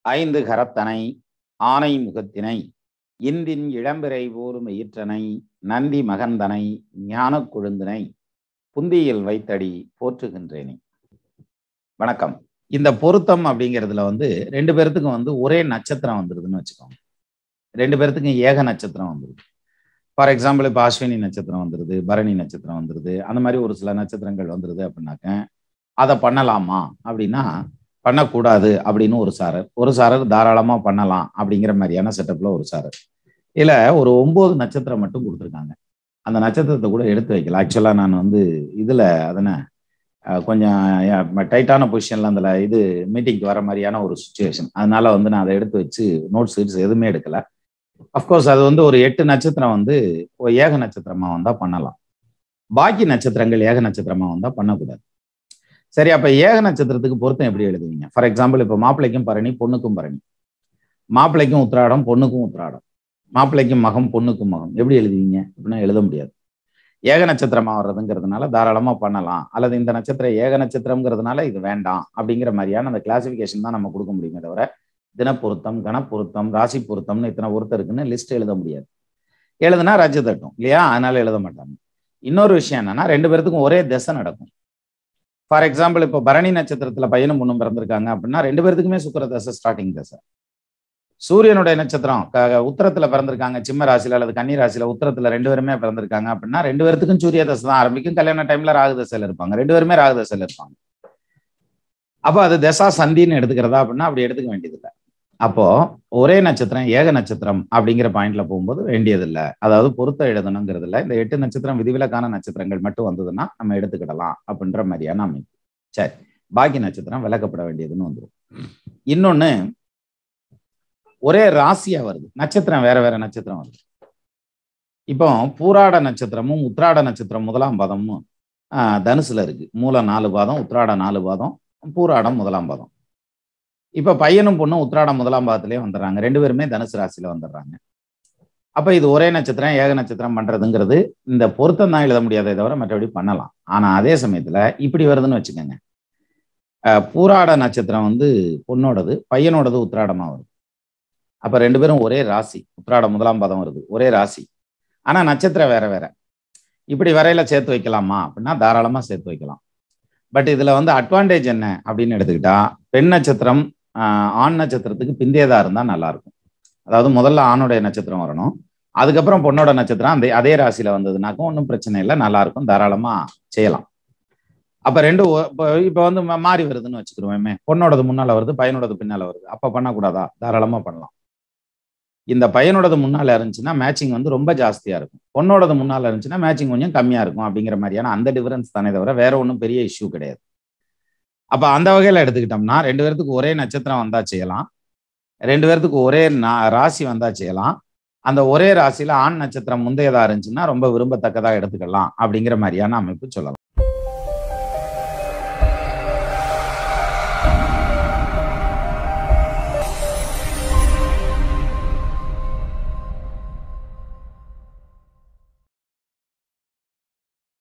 ஐந்து கரத்தனை ஆனை முகத்தினை இந்தின் இளம்பிறை போரும் ஈற்றனை நந்தி மகந்தனை ஞானக் கொழுந்தினை புந்தியில் வைத்தடி போற்றுகின்றேனே வணக்கம் இந்த பொருத்தம் அப்படிங்கிறதுல வந்து ரெண்டு பேர்த்துக்கும் வந்து ஒரே நட்சத்திரம் வந்துருதுன்னு வச்சுக்கோங்க ரெண்டு பேர்த்துக்கும் ஏக நட்சத்திரம் வந்துருது ஃபார் எக்ஸாம்பிள் இப்போ அஸ்வினி நட்சத்திரம் வந்துருது பரணி நட்சத்திரம் வந்துருது அந்த மாதிரி ஒரு சில நட்சத்திரங்கள் வந்துருது அப்படின்னாக்க அதை பண்ணலாமா அப்படின்னா பண்ணக்கூடாது அப்படின்னு ஒரு சாரர் ஒரு சாரர் தாராளமா பண்ணலாம் அப்படிங்கிற மாதிரியான செட்டப்ல ஒரு சாரர் இதுல ஒரு ஒன்பது நட்சத்திரம் மட்டும் கொடுத்துருக்காங்க அந்த நட்சத்திரத்தை கூட எடுத்து வைக்கல ஆக்சுவலா நான் வந்து இதுல அதனை கொஞ்சம் டைட்டான பொசிஷன்ல அந்த இது மீட்டிங்க்கு வர மாதிரியான ஒரு சுச்சுவேஷன் அதனால வந்து நான் அதை எடுத்து வச்சு நோட்ஸ் கீட்ஸ் எதுவுமே எடுக்கல அஃப்கோர்ஸ் அது வந்து ஒரு எட்டு நட்சத்திரம் வந்து ஏக நட்சத்திரமா வந்தா பண்ணலாம் பாக்கி நட்சத்திரங்கள் ஏக நட்சத்திரமா வந்தா பண்ணக்கூடாது சரி அப்ப ஏக நட்சத்திரத்துக்கு பொருத்தம் எப்படி எழுதுவீங்க ஃபார் எக்ஸாம்பிள் இப்போ மாப்பிள்ளைக்கும் பரணி பொண்ணுக்கும் பரணி மாப்பிள்ளைக்கும் உத்திராடம் பொண்ணுக்கும் உத்திராடம் மாப்பிள்ளைக்கும் மகம் பொண்ணுக்கும் மகம் எப்படி எழுதுவீங்க அப்படின்னா எழுத முடியாது ஏக நட்சத்திரமா வர்றதுங்கிறதுனால தாராளமா பண்ணலாம் அல்லது இந்த நட்சத்திரம் ஏக நட்சத்திரம்ங்கிறதுனால இது வேண்டாம் அப்படிங்கிற மாதிரியான அந்த கிளாசிபிகேஷன் தான் நம்ம கொடுக்க முடியுமே தவிர தினப்பொருத்தம் கணப்பொருத்தம் ராசி பொருத்தம்னு இத்தனை பொருத்தம் இருக்குன்னு லிஸ்ட் எழுத முடியாது எழுதுனா ராஜ்ய தட்டும் இல்லையா அதனால எழுத மாட்டாங்க இன்னொரு விஷயம் என்னன்னா ரெண்டு பேர்த்துக்கும் ஒரே திசை நடக்கும் ஃபார் எக்ஸாம்பிள் இப்போ பரணி நட்சத்திரத்துல பையனும் பொண்ணும் பிறந்திருக்காங்க அப்படின்னா ரெண்டு பேர்த்துக்குமே சுக்கர தசை ஸ்டார்டிங் தசை சூரியனுடைய நட்சத்திரம் உத்தரத்துல பிறந்திருக்காங்க சிம்ம ராசியில அல்லது கன்னி ராசியில உத்தரத்துல ரெண்டு பேருமே பிறந்திருக்காங்க அப்படின்னா ரெண்டு பேர்த்துக்கும் சூரிய தசை தான் ஆரம்பிக்கும் கல்யாண டைம்ல ராகு தசையில இருப்பாங்க ரெண்டு பேருமே ராகு தசையில இருப்பாங்க அப்போ அது தசா சந்தின்னு எடுத்துக்கிறதா அப்படின்னா அப்படி எடுத்துக்க வேண்டியதில்லை அப்போ ஒரே நட்சத்திரம் ஏக நட்சத்திரம் அப்படிங்கிற பாயிண்ட்ல போகும்போது வேண்டியதில்லை அதாவது பொருத்தம் எழுதணுங்கிறதுல இந்த எட்டு நட்சத்திரம் விதிவிலக்கான நட்சத்திரங்கள் மட்டும் வந்ததுன்னா நம்ம எடுத்துக்கிடலாம் அப்படின்ற மாதிரியான அமைப்பு சரி பாக்கி நட்சத்திரம் விளக்கப்பட வேண்டியதுன்னு வந்துடும் இன்னொன்னு ஒரே ராசியா வருது நட்சத்திரம் வேற வேற நட்சத்திரம் வருது இப்போ பூராட நட்சத்திரமும் உத்ராட நட்சத்திரம் முதலாம் பாதமும் தனுசுல இருக்கு மூல நாலு பாதம் உத்ராட நாலு பாதம் பூராடம் முதலாம் பாதம் இப்ப பையனும் பொண்ணும் உத்ராடம் முதலாம் பாதத்திலேயே வந்துடுறாங்க ரெண்டு பேருமே தனுசு ராசியில வந்துடுறாங்க அப்ப இது ஒரே நட்சத்திரம் ஏக நட்சத்திரம் பண்றதுங்கிறது இந்த பொருத்தம் தான் எழுத முடியாதே தவிர மற்றபடி பண்ணலாம் ஆனா அதே சமயத்துல இப்படி வருதுன்னு வச்சுக்கோங்க பூராட நட்சத்திரம் வந்து பொண்ணோடது பையனோடது உத்ராடமா வருது அப்ப ரெண்டு பேரும் ஒரே ராசி உத்ராடம் முதலாம் பாதம் வருது ஒரே ராசி ஆனா நட்சத்திரம் வேற வேற இப்படி வரையில சேர்த்து வைக்கலாமா அப்படின்னா தாராளமா சேர்த்து வைக்கலாம் பட் இதுல வந்து அட்வான்டேஜ் என்ன அப்படின்னு எடுத்துக்கிட்டா பெண் நட்சத்திரம் ஆண் நட்சத்திரத்துக்கு பிந்தியதா இருந்தா நல்லா இருக்கும் அதாவது முதல்ல ஆணுடைய நட்சத்திரம் வரணும் அதுக்கப்புறம் பொண்ணோட நட்சத்திரம் அந்த அதே ராசியில வந்ததுனாக்கும் ஒன்றும் பிரச்சனை இல்லை நல்லா இருக்கும் தாராளமா செய்யலாம் அப்ப ரெண்டு இப்ப வந்து மாறி வருதுன்னு வச்சுக்கிருவோமே பொண்ணோடது முன்னால வருது பையனோடது பின்னால வருது அப்ப பண்ணக்கூடாதா தாராளமா பண்ணலாம் இந்த பையனோடது முன்னால இருந்துச்சுன்னா மேட்சிங் வந்து ரொம்ப ஜாஸ்தியா இருக்கும் பொண்ணோடது முன்னால இருந்துச்சுன்னா மேட்சிங் கொஞ்சம் கம்மியா இருக்கும் அப்படிங்கிற மாதிரியான அந்த டிஃபரன்ஸ் தானே தவிர வேற ஒன்றும் பெரிய இஷ்யூ கிடையாது அப்ப அந்த வகையில எடுத்துக்கிட்டோம்னா ரெண்டு பேர்த்துக்கு ஒரே நட்சத்திரம் வந்தா செய்யலாம் ரெண்டு பேர்த்துக்கு ஒரே ராசி வந்தா செய்யலாம் அந்த ஒரே ராசியில ஆண் நட்சத்திரம் முந்தையதா இருந்துச்சுன்னா ரொம்ப விரும்பத்தக்கதா எடுத்துக்கலாம் அப்படிங்கிற மாதிரியான அமைப்பு சொல்லலாம்